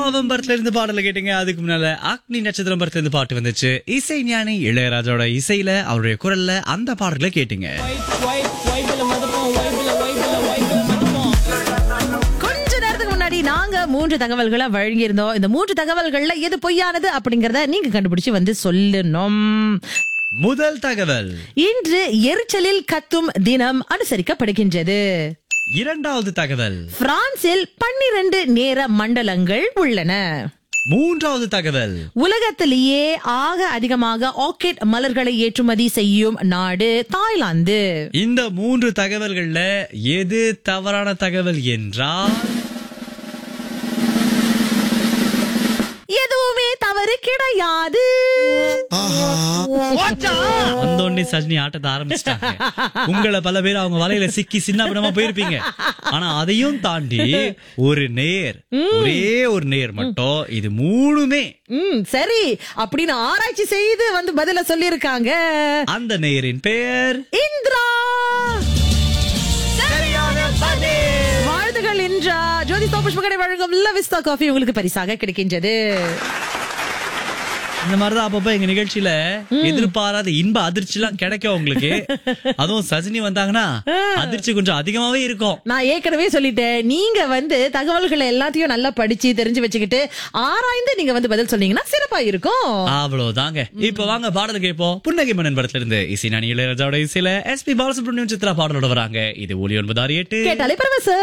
நவம்பர்ல இருந்து பாடல கேட்டீங்க அதுக்கு முன்னால அக்னி நட்சத்திரம் படத்துல இருந்து பாட்டு வந்துச்சு இசை ஞானி இளையராஜோட இசையில அவருடைய குரல்ல அந்த பாடல்களை கேட்டீங்க கொஞ்ச நேரத்துக்கு முன்னாடி நாங்க மூன்று தகவல்களை வழங்கியிருந்தோம் இந்த மூன்று தகவல்கள்ல எது பொய்யானது அப்படிங்கறத நீங்க கண்டுபிடிச்சு வந்து சொல்லணும் முதல் தகவல் இன்று எரிச்சலில் கத்தும் தினம் அனுசரிக்கப்படுகின்றது இரண்டாவது தகவல் பிரான்சில் பன்னிரண்டு நேர மண்டலங்கள் உள்ளன மூன்றாவது தகவல் உலகத்திலேயே ஆக அதிகமாக ஆர்கிட் மலர்களை ஏற்றுமதி செய்யும் நாடு தாய்லாந்து இந்த மூன்று தகவல்கள்ல எது தவறான தகவல் என்றால் எதுவுமே தவறு கிடையாது வந்தோடனே சஜினி ஆட்டத்தை ஆரம்பிச்சிட்டாங்க உங்களை பல பேர் அவங்க வலையில சிக்கி சின்ன பின்னமா போயிருப்பீங்க ஆனா அதையும் தாண்டி ஒரு நேர் ஒரே ஒரு நேர் மட்டும் இது மூணுமே ம் சரி அப்படின்னு ஆராய்ச்சி செய்து வந்து பதில சொல்லிருக்காங்க அந்த நேரின் பெயர் இந்திரா வாழ்த்துகள் இன்றா ஜோதி புஷ்பகடை வழங்கும் லவிஸ்தா காஃபி உங்களுக்கு பரிசாக கிடைக்கின்றது இந்த மாதிரிதான் அப்பப்ப எங்க நிகழ்ச்சியில எதிர்பாராத இன்ப அதிர்ச்சி எல்லாம் கிடைக்கும் உங்களுக்கு அதுவும் சஜினி வந்தாங்கன்னா அதிர்ச்சி கொஞ்சம் அதிகமாவே இருக்கும் நான் ஏற்கனவே சொல்லிட்டேன் நீங்க வந்து தகவல்களை எல்லாத்தையும் நல்லா படிச்சு தெரிஞ்சு வச்சுக்கிட்டு ஆராய்ந்து நீங்க வந்து பதில் சொன்னீங்கன்னா சிறப்பா இருக்கும் அவ்வளவுதாங்க இப்ப வாங்க பாடல் கேட்போம் புன்னகை மன்னன் படத்துல இருந்து இசை நாணி இளையராஜாவோட இசையில எஸ் பி பாலசுப்ரமணியம் சித்ரா பாடலோட வராங்க இது ஒலி ஒன்பது ஆறு எட்டு கேட்டாலே பரவச